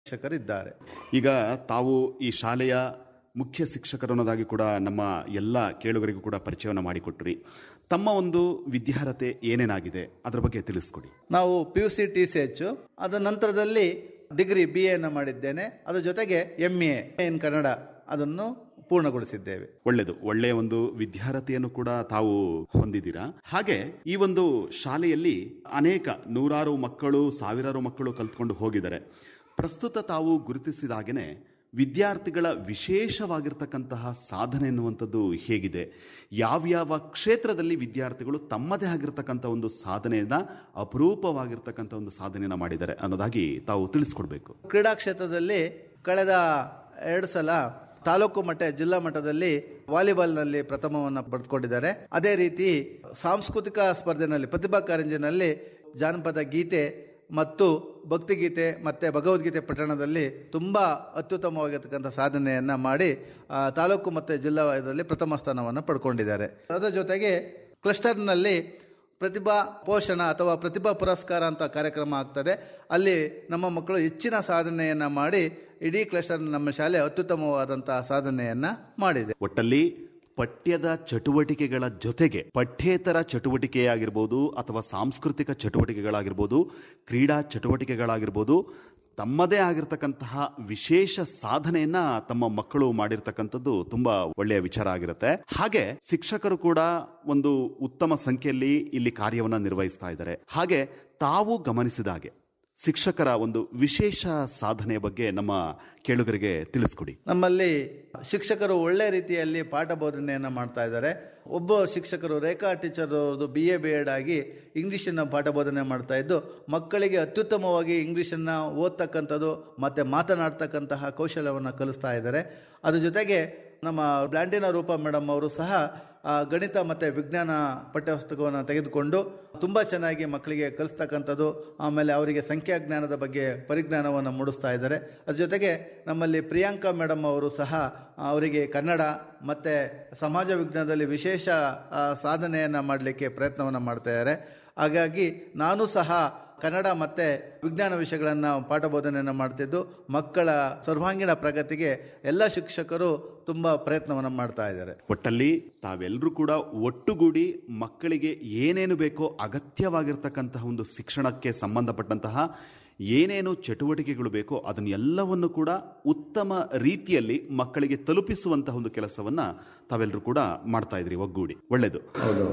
ಶಿಕ್ಷಕರಿದ್ದಾರೆ ಈಗ ತಾವು ಈ ಶಾಲೆಯ ಮುಖ್ಯ ಶಿಕ್ಷಕರು ಅನ್ನೋದಾಗಿ ಕೂಡ ನಮ್ಮ ಎಲ್ಲ ಕೇಳುಗರಿಗೂ ಕೂಡ ಪರಿಚಯವನ್ನು ಮಾಡಿಕೊಟ್ರಿ ತಮ್ಮ ಒಂದು ವಿದ್ಯಾರ್ಹತೆ ಏನೇನಾಗಿದೆ ಅದರ ಬಗ್ಗೆ ತಿಳಿಸ್ಕೊಡಿ ನಾವು P U C T C H ಅದರ ನಂತರದಲ್ಲಿ ಡಿಗ್ರಿ ಬಿ ಎನ ಮಾಡಿದ್ದೇನೆ ಅದರ ಜೊತೆಗೆ ಎಂ ಎ ಇನ್ ಕನ್ನಡ ಅದನ್ನು ಪೂರ್ಣಗೊಳಿಸಿದ್ದೇವೆ ಒಳ್ಳೆಯದು ಒಳ್ಳೆಯ ಒಂದು ವಿದ್ಯಾರ್ಹತೆಯನ್ನು ಕೂಡ ತಾವು ಹೊಂದಿದ್ದೀರಾ ಹಾಗೆ ಈ ಒಂದು ಶಾಲೆಯಲ್ಲಿ ಅನೇಕ ನೂರಾರು ಮಕ್ಕಳು ಸಾವಿರಾರು ಮಕ್ಕಳು ಕಲ್ತ್ಕೊಂಡು ಹೋಗಿದ್ದಾರೆ ಪ್ರಸ್ತುತ ತಾವು ಗುರುತಿಸಿದಾಗನೆ ವಿದ್ಯಾರ್ಥಿಗಳ ವಿಶೇಷವಾಗಿರ್ತಕ್ಕಂತಹ ಸಾಧನೆ ಎನ್ನುವಂಥದ್ದು ಹೇಗಿದೆ ಯಾವ್ಯಾವ ಕ್ಷೇತ್ರದಲ್ಲಿ ವಿದ್ಯಾರ್ಥಿಗಳು ತಮ್ಮದೇ ಆಗಿರ್ತಕ್ಕಂಥ ಒಂದು ಸಾಧನೆಯನ್ನ ಅಪರೂಪವಾಗಿರ್ತಕ್ಕಂಥ ಒಂದು ಸಾಧನೆಯನ್ನ ಮಾಡಿದ್ದಾರೆ ಅನ್ನೋದಾಗಿ ತಾವು ತಿಳಿಸ್ಕೊಡ್ಬೇಕು ಕ್ರೀಡಾ ಕ್ಷೇತ್ರದಲ್ಲಿ ಕಳೆದ ಎರಡು ಸಲ ತಾಲೂಕು ಮಟ್ಟ ಜಿಲ್ಲಾ ಮಟ್ಟದಲ್ಲಿ ವಾಲಿಬಾಲ್ನಲ್ಲಿ ಪ್ರಥಮವನ್ನು ಪಡೆದುಕೊಂಡಿದ್ದಾರೆ ಅದೇ ರೀತಿ ಸಾಂಸ್ಕೃತಿಕ ಸ್ಪರ್ಧೆನಲ್ಲಿ ಪ್ರತಿಭಾ ಕಾರಂಜಿನಲ್ಲಿ ಜಾನಪದ ಗೀತೆ ಮತ್ತು ಭಕ್ತಿಗೀತೆ ಮತ್ತು ಭಗವದ್ಗೀತೆ ಪಠಣದಲ್ಲಿ ತುಂಬ ಅತ್ಯುತ್ತಮವಾಗಿರ್ತಕ್ಕಂಥ ಸಾಧನೆಯನ್ನು ಮಾಡಿ ಆ, ತಾಲೂಕು ಮತ್ತು ಜಿಲ್ಲಾ ಇದರಲ್ಲಿ ಪ್ರಥಮ ಸ್ಥಾನವನ್ನು ಪಡ್ಕೊಂಡಿದ್ದಾರೆ ಅದರ ಜೊತೆಗೆ ಕ್ಲಸ್ಟರ್ನಲ್ಲಿ ಪ್ರತಿಭಾ ಪೋಷಣ ಅಥವಾ ಪ್ರತಿಭಾ ಪುರಸ್ಕಾರ ಅಂತ ಕಾರ್ಯಕ್ರಮ ಆಗ್ತದೆ ಅಲ್ಲಿ ನಮ್ಮ ಮಕ್ಕಳು ಹೆಚ್ಚಿನ ಸಾಧನೆಯನ್ನು ಮಾಡಿ ಇಡೀ ಕ್ಲಸ್ಟರ್ ನಮ್ಮ ಶಾಲೆ ಅತ್ಯುತ್ತಮವಾದಂತಹ ಸಾಧನೆಯನ್ನು ಮಾಡಿದೆ ಒಟ್ಟಲ್ಲಿ ಪಠ್ಯದ ಚಟುವಟಿಕೆಗಳ ಜೊತೆಗೆ ಪಠ್ಯೇತರ ಚಟುವಟಿಕೆಯಾಗಿರ್ಬೋದು ಅಥವಾ ಸಾಂಸ್ಕೃತಿಕ ಚಟುವಟಿಕೆಗಳಾಗಿರ್ಬೋದು ಕ್ರೀಡಾ ಚಟುವಟಿಕೆಗಳಾಗಿರ್ಬೋದು ತಮ್ಮದೇ ಆಗಿರ್ತಕ್ಕಂತಹ ವಿಶೇಷ ಸಾಧನೆಯನ್ನ ತಮ್ಮ ಮಕ್ಕಳು ಮಾಡಿರ್ತಕ್ಕಂಥದ್ದು ತುಂಬಾ ಒಳ್ಳೆಯ ವಿಚಾರ ಆಗಿರುತ್ತೆ ಹಾಗೆ ಶಿಕ್ಷಕರು ಕೂಡ ಒಂದು ಉತ್ತಮ ಸಂಖ್ಯೆಯಲ್ಲಿ ಇಲ್ಲಿ ಕಾರ್ಯವನ್ನ ನಿರ್ವಹಿಸ್ತಾ ಇದ್ದಾರೆ ಹಾಗೆ ತಾವು ಗಮನಿಸಿದ ಹಾಗೆ ಶಿಕ್ಷಕರ ಒಂದು ವಿಶೇಷ ಸಾಧನೆಯ ಬಗ್ಗೆ ನಮ್ಮ ಕೇಳುಗರಿಗೆ ತಿಳಿಸ್ಕೊಡಿ ನಮ್ಮಲ್ಲಿ ಶಿಕ್ಷಕರು ಒಳ್ಳೆ ರೀತಿಯಲ್ಲಿ ಪಾಠ ಬೋಧನೆಯನ್ನು ಮಾಡ್ತಾ ಇದ್ದಾರೆ ಒಬ್ಬ ಶಿಕ್ಷಕರು ರೇಖಾ ಟೀಚರ್ ಅವ್ರದ್ದು ಬಿ ಎ ಬಿ ಎಡ್ ಆಗಿ ಇಂಗ್ಲೀಷನ್ನು ಪಾಠ ಬೋಧನೆ ಮಾಡ್ತಾ ಇದ್ದು ಮಕ್ಕಳಿಗೆ ಅತ್ಯುತ್ತಮವಾಗಿ ಇಂಗ್ಲೀಷನ್ನು ಓದ್ತಕ್ಕಂಥದ್ದು ಮತ್ತು ಮಾತನಾಡ್ತಕ್ಕಂತಹ ಕೌಶಲ್ಯವನ್ನು ಕಲಿಸ್ತಾ ಇದ್ದಾರೆ ಅದ್ರ ಜೊತೆಗೆ ನಮ್ಮ ಬ್ಲಾಂಟಿನ ರೂಪ ಮೇಡಮ್ ಅವರು ಸಹ ಆ, ಗಣಿತ ಮತ್ತು ವಿಜ್ಞಾನ ಪಠ್ಯಪುಸ್ತಕವನ್ನು ತೆಗೆದುಕೊಂಡು ತುಂಬ ಚೆನ್ನಾಗಿ ಮಕ್ಕಳಿಗೆ ಕಲಿಸ್ತಕ್ಕಂಥದ್ದು ಆಮೇಲೆ ಅವರಿಗೆ ಸಂಖ್ಯಾಜ್ಞಾನದ ಬಗ್ಗೆ ಪರಿಜ್ಞಾನವನ್ನು ಮೂಡಿಸ್ತಾ ಇದ್ದಾರೆ ಅದ್ರ ಜೊತೆಗೆ ನಮ್ಮಲ್ಲಿ ಪ್ರಿಯಾಂಕಾ ಮೇಡಮ್ ಅವರು ಸಹ ಅವರಿಗೆ ಕನ್ನಡ ಮತ್ತು ಸಮಾಜ ವಿಜ್ಞಾನದಲ್ಲಿ ವಿಶೇಷ ಆ, ಸಾಧನೆಯನ್ನು ಮಾಡಲಿಕ್ಕೆ ಪ್ರಯತ್ನವನ್ನು ಮಾಡ್ತಾ ಇದ್ದಾರೆ ಹಾಗಾಗಿ ನಾನು ಸಹ ಕನ್ನಡ ಮತ್ತು ವಿಜ್ಞಾನ ವಿಷಯಗಳನ್ನು ಪಾಠ ಬೋಧನೆಯನ್ನು ಮಾಡ್ತಿದ್ದು ಮಕ್ಕಳ ಸರ್ವಾಂಗೀಣ ಪ್ರಗತಿಗೆ ಎಲ್ಲ ಶಿಕ್ಷಕರು ತುಂಬ ಪ್ರಯತ್ನವನ್ನು ಮಾಡ್ತಾ ಇದ್ದಾರೆ ಒಟ್ಟಲ್ಲಿ ತಾವೆಲ್ಲರೂ ಕೂಡ ಒಟ್ಟುಗೂಡಿ ಮಕ್ಕಳಿಗೆ ಏನೇನು ಬೇಕೋ ಅಗತ್ಯವಾಗಿರ್ತಕ್ಕಂತಹ ಒಂದು ಶಿಕ್ಷಣಕ್ಕೆ ಸಂಬಂಧಪಟ್ಟಂತಹ ಏನೇನು ಚಟುವಟಿಕೆಗಳು ಬೇಕೋ ಅದನ್ನೆಲ್ಲವನ್ನು ಕೂಡ ಉತ್ತಮ ರೀತಿಯಲ್ಲಿ ಮಕ್ಕಳಿಗೆ ತಲುಪಿಸುವಂತಹ ಒಂದು ಕೆಲಸವನ್ನ ತಾವೆಲ್ಲರೂ ಕೂಡ ಮಾಡ್ತಾ ಇದ್ರಿ ಒಗ್ಗೂಡಿ ಒಳ್ಳೇದು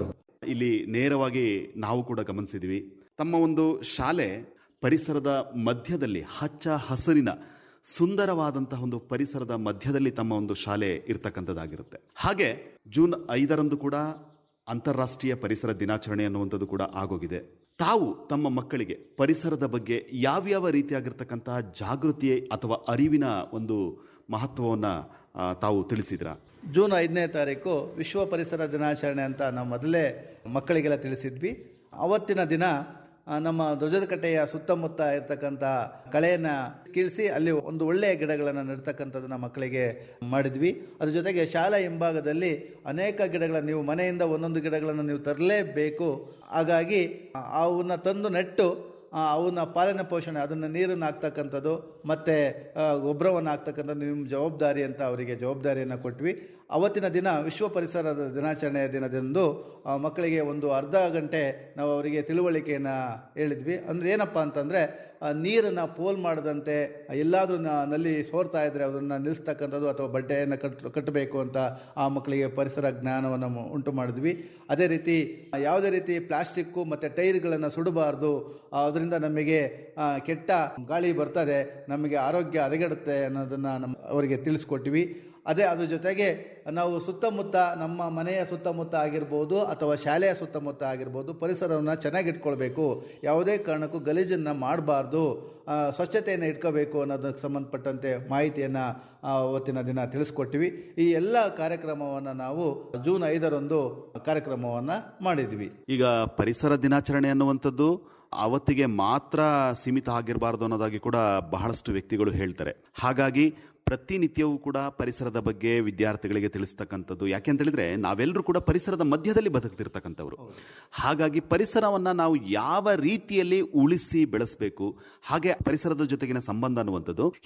ಇಲ್ಲಿ ನೇರವಾಗಿ ನಾವು ಕೂಡ ಗಮನಿಸಿದ್ವಿ ತಮ್ಮ ಒಂದು ಶಾಲೆ ಪರಿಸರದ ಮಧ್ಯದಲ್ಲಿ ಹಚ್ಚ ಹಸಿರಿನ ಸುಂದರವಾದಂತಹ ಒಂದು ಪರಿಸರದ ಮಧ್ಯದಲ್ಲಿ ತಮ್ಮ ಒಂದು ಶಾಲೆ ಇರ್ತಕ್ಕಂಥದ್ದಾಗಿರುತ್ತೆ ಹಾಗೆ ಜೂನ್ ಐದರಂದು ಕೂಡ ಅಂತಾರಾಷ್ಟ್ರೀಯ ಪರಿಸರ ದಿನಾಚರಣೆ ಅನ್ನುವಂಥದ್ದು ಕೂಡ ಆಗೋಗಿದೆ ತಾವು ತಮ್ಮ ಮಕ್ಕಳಿಗೆ ಪರಿಸರದ ಬಗ್ಗೆ ಯಾವ್ಯಾವ ರೀತಿಯಾಗಿರ್ತಕ್ಕಂತಹ ಜಾಗೃತಿ ಅಥವಾ ಅರಿವಿನ ಒಂದು ಮಹತ್ವವನ್ನು ಆ, ತಾವು ತಿಳಿಸಿದ್ರಾ ಜೂನ್ ಐದನೇ ತಾರೀಕು ವಿಶ್ವ ಪರಿಸರ ದಿನಾಚರಣೆ ಅಂತ ನಾವು ಮೊದಲೇ ಮಕ್ಕಳಿಗೆಲ್ಲ ತಿಳಿಸಿದ್ವಿ ಅವತ್ತಿನ ದಿನ ಆ, ನಮ್ಮ ಧ್ವಜದ ಕಟ್ಟೆಯ ಸುತ್ತಮುತ್ತ ಇರ್ತಕ್ಕಂಥ ಕಳೆಯನ್ನು ಕೀಳಿಸಿ ಅಲ್ಲಿ ಒಂದು ಒಳ್ಳೆಯ ಗಿಡಗಳನ್ನು ನೆಡ್ತಕ್ಕಂಥದ್ದನ್ನ ಮಕ್ಕಳಿಗೆ ಮಾಡಿದ್ವಿ ಅದ್ರ ಜೊತೆಗೆ ಶಾಲಾ ಹಿಂಭಾಗದಲ್ಲಿ ಅನೇಕ ಗಿಡಗಳನ್ನು ನೀವು ಮನೆಯಿಂದ ಒಂದೊಂದು ಗಿಡಗಳನ್ನು ನೀವು ತರಲೇಬೇಕು ಹಾಗಾಗಿ ಆ, ಅವನ್ನ ತಂದು ನೆಟ್ಟು ಆ, ಅವನ್ನ ಪಾಲನೆ ಪೋಷಣೆ ಅದನ್ನು ನೀರನ್ನು ಹಾಕ್ತಕ್ಕಂಥದ್ದು ಮತ್ತು ಗೊಬ್ಬರವನ್ನು ಹಾಕ್ತಕ್ಕಂಥದ್ದು ನಿಮ್ಮ ಜವಾಬ್ದಾರಿ ಅಂತ ಅವರಿಗೆ ಜವಾಬ್ದಾರಿಯನ್ನು ಕೊಟ್ವಿ ಅವತ್ತಿನ ದಿನ ವಿಶ್ವ ಪರಿಸರದ ದಿನಾಚರಣೆಯ ದಿನದಂದು ಆ, ಮಕ್ಕಳಿಗೆ ಒಂದು ಅರ್ಧ ಗಂಟೆ ನಾವು ಅವರಿಗೆ ತಿಳುವಳಿಕೆಯನ್ನು ಹೇಳಿದ್ವಿ ಅಂದರೆ ಏನಪ್ಪ ಅಂತಂದರೆ ನೀರನ್ನು ಪೋಲ್ ಮಾಡದಂತೆ ಎಲ್ಲಾದರೂ ನಲ್ಲಿ ಸೋರ್ತಾ ಇದ್ದರೆ ಅದನ್ನು ನಿಲ್ಲಿಸ್ತಕ್ಕಂಥದ್ದು ಅಥವಾ ಬಡ್ಡೆಯನ್ನು ಕಟ್ ಕಟ್ಟಬೇಕು ಅಂತ ಆ ಮಕ್ಕಳಿಗೆ ಪರಿಸರ ಜ್ಞಾನವನ್ನು ಮು- ಉಂಟು ಮಾಡಿದ್ವಿ ಅದೇ ರೀತಿ ಯಾವುದೇ ರೀತಿ ಪ್ಲಾಸ್ಟಿಕ್ಕು ಮತ್ತು ಟೈರ್ಗಳನ್ನು ಸುಡಬಾರ್ದು ಅದರಿಂದ ನಮಗೆ ಆ, ಕೆಟ್ಟ ಗಾಳಿ ಬರ್ತದೆ ನಮಗೆ ಆರೋಗ್ಯ ಹದಗೆಡುತ್ತೆ ಅನ್ನೋದನ್ನು ನಮ್ಮ ಅವರಿಗೆ ತಿಳಿಸ್ಕೊಟ್ವಿ ಅದೇ ಅದ್ರ ಜೊತೆಗೆ ನಾವು ಸುತ್ತಮುತ್ತ ನಮ್ಮ ಮನೆಯ ಸುತ್ತಮುತ್ತ ಆಗಿರ್ಬೋದು ಅಥವಾ ಶಾಲೆಯ ಸುತ್ತಮುತ್ತ ಆಗಿರ್ಬೋದು ಪರಿಸರವನ್ನು ಚೆನ್ನಾಗಿಟ್ಕೊಳ್ಬೇಕು ಯಾವುದೇ ಕಾರಣಕ್ಕೂ ಗಲೀಜನ್ನು ಮಾಡಬಾರ್ದು ಸ್ವಚ್ಛತೆಯನ್ನು ಇಟ್ಕೋಬೇಕು ಅನ್ನೋದಕ್ಕೆ ಸಂಬಂಧಪಟ್ಟಂತೆ ಮಾಹಿತಿಯನ್ನು ಅವತ್ತಿನ ದಿನ ತಿಳಿಸ್ಕೊಟ್ಟಿವಿ ಈ ಎಲ್ಲ ಕಾರ್ಯಕ್ರಮವನ್ನು ನಾವು ಜೂನ್ ಐದರಂದು ಕಾರ್ಯಕ್ರಮವನ್ನು ಮಾಡಿದ್ವಿ ಈಗ ಪರಿಸರ ದಿನಾಚರಣೆ ಅನ್ನುವಂಥದ್ದು ಅವತ್ತಿಗೆ ಮಾತ್ರ ಸೀಮಿತ ಆಗಿರಬಾರ್ದು ಅನ್ನೋದಾಗಿ ಕೂಡ ಬಹಳಷ್ಟು ವ್ಯಕ್ತಿಗಳು ಹೇಳ್ತಾರೆ ಹಾಗಾಗಿ ಪ್ರತಿನಿತ್ಯವೂ ಕೂಡ ಪರಿಸರದ ಬಗ್ಗೆ ವಿದ್ಯಾರ್ಥಿಗಳಿಗೆ ತಿಳಿಸ್ತಕ್ಕಂಥದ್ದು ಯಾಕೆ ಅಂತ ಹೇಳಿದ್ರೆ ನಾವೆಲ್ಲರೂ ಕೂಡ ಪರಿಸರದ ಮಧ್ಯದಲ್ಲಿ ಬದುಕ್ತಿರ್ತಕ್ಕಂಥವ್ರು ಹಾಗಾಗಿ ಪರಿಸರವನ್ನ ನಾವು ಯಾವ ರೀತಿಯಲ್ಲಿ ಉಳಿಸಿ ಬೆಳೆಸಬೇಕು ಹಾಗೆ ಪರಿಸರದ ಜೊತೆಗಿನ ಸಂಬಂಧ ಅನ್ನುವಂಥದ್ದು